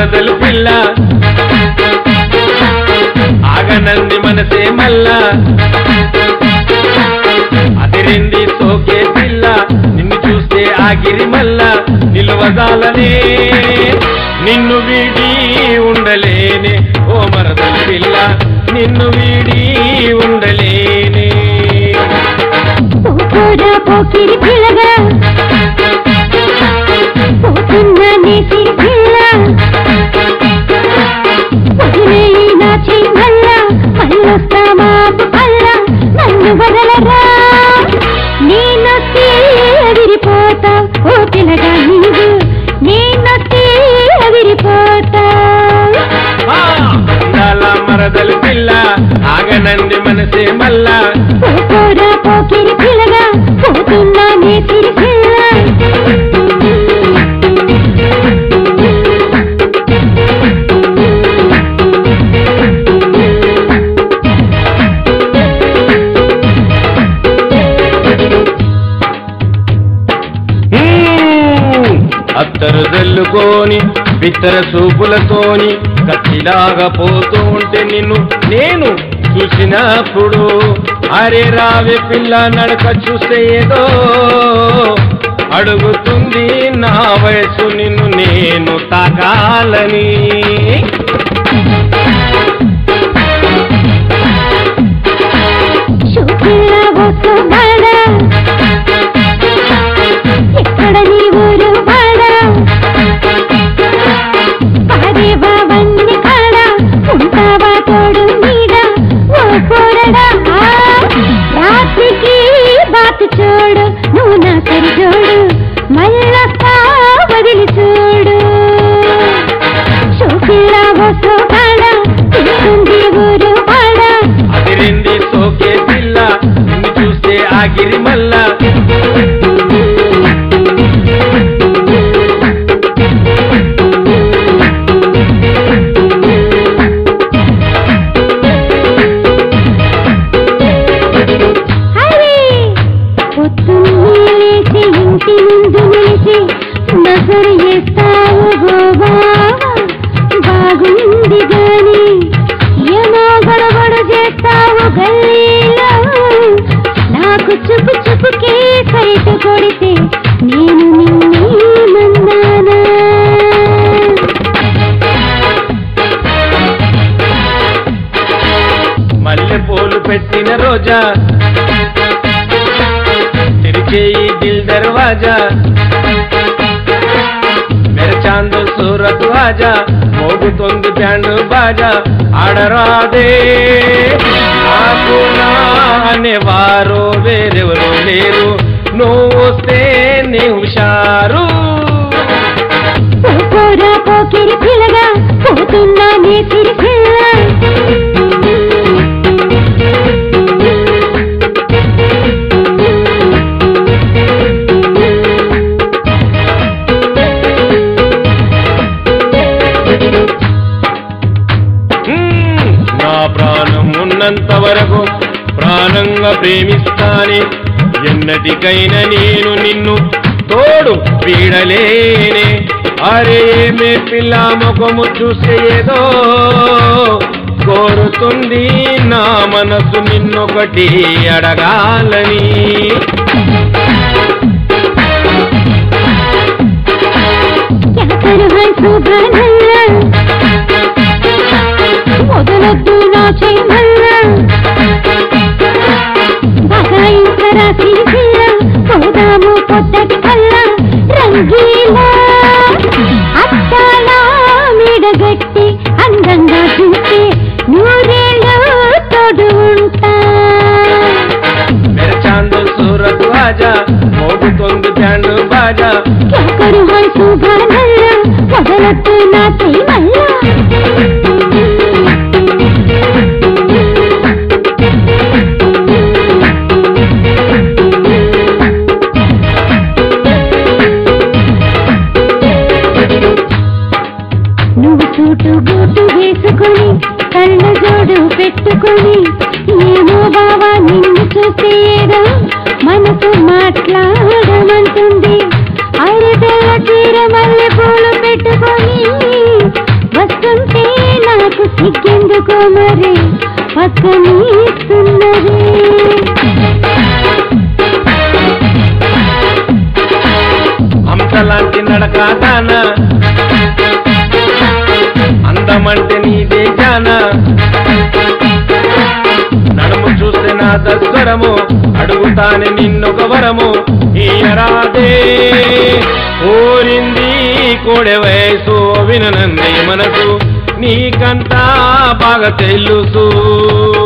మరదలు పిల్ల ఆగనంది మనసే మల్లా అదిరింది సోకే పిల్ల నిన్ను చూస్తే ఆగిరి మల్ల నిలువదాలనే నిన్ను వీడి ఉండలేనే ఓ మరదలు పిల్ల నిన్ను వీడి ఉండలేనే పోరా పోకిరి పిల్లగా పోతున్నా నీ సిరి పిల్ల వదిలేయి నా చెయ్యల్ల మళ్ళొస్తా మాపు పల్ల నన్ను వదలరా నేనొస్తే ఎదిరిపోతా ఓ పిల్లగా నీవు నేనొస్తే ఎదిరిపోతా ఆ, అందాల మరదలు పిల్ల ఆగనంది మనసే మల్లా పోరా పోకిరి పిల్లగా పోతున్నా నీ సిరి పిల్ల హ్మ్. అత్తరు జల్లుకొని బిత్తర చూపులతోని కత్తిలాగా పోతూ ఉంటే నిన్ను నేను చూసినప్పుడు అరే రావే పిల్ల నడక చూస్తే ఏదో అడుగుతుంది నా వయసు నిన్ను నేను తాకాలని చూపిల్ల వస్తున్నాడా ఎక్కడ నీ ఊరు వాడా పాడేవా వన్ని కాడ ఉంటావా తోడు నీడ ఓ కోరడా రాత్రికి బాతు చూడు నువ్వు నా సరి చూడు మళ్ళొస్తా వదిలి చూడు చూపిల్ల వస్తున్నాడా తీసుకుంది ఊరు వాడా అదిరింది సోకే పిల్ల నిన్ను చూస్తే ఆగిరి మల్లా హరి పొద్దున్నే లేచి ఇంటి ముందు నిలిచి నజరు చేస్తావు గోవా బాగుంది గాని ఏమో గడబడు చేస్తావు గల్లీలో నాకు చుపు చుపుకే సైటు కొడితే నేను నిన్నే మందానా మల్లె పూలు పెట్టిన రోజా తెరిచేయి దిల్ దర్వాజా మెరచాందు సూరత్ వాజా మోగుతోంది బ్యాండు బాజా ఆడరాదే నాకు నా అనేవారు వేరెవరు లేరు నువ్వు వస్తే నీ హుషారు పోరా పోకిరి పిల్లగా పోతున్నా నీ సిరి పిల్ల మ్మ్. నా ప్రాణం ఉన్నంత వరకు ప్రాణంగా ప్రేమిస్తానే ఎన్నటికైనా నేను నిన్ను తోడు వీడలేనే అరే మే పిల్ల ముఖము చూస్తే ఏదో కోరుతుంది నా మనసు నిన్నొకటి అడగాలని ఎక్కరు సుబ్రహ్మణ్య మొదలొద్దు నా చెయ్యమల్ల బగాయించరా సిరిపిల్ల పోదాము పొద్దటి కల్ల రంగీలా అత్తాలా మీడగట్టి అందంగా చూస్తే నూరేళ్ళు తోడు ఉంటా మెరచాందు సూరత్ వాజా మోగుతోంది బ్యాండు బాజా क्या करूँ हाय सुबह नल्ला बदलत ना तेरी मल्ला నువ్వు సూటు బూటు వేసుకొని కళ్ళ జోడు పెట్టుకొని ఏమో బావా నిన్ను చూస్తే ఏదో మనసు మాట్లాడమంటుంది అరదల చీర మల్లె పూలు పెట్టుకొని మరి పక్కనీస్తున్నది హంసలాంటి నడక దాన అందమంటే నీదే జాన నడుము చూస్తే నా దస్వరము అడుగుతానే నిన్నొక వరము ఈయరాదే కోరింది కోడె వయసు విననంది మనసు నీకంతా బాగా తెలుసు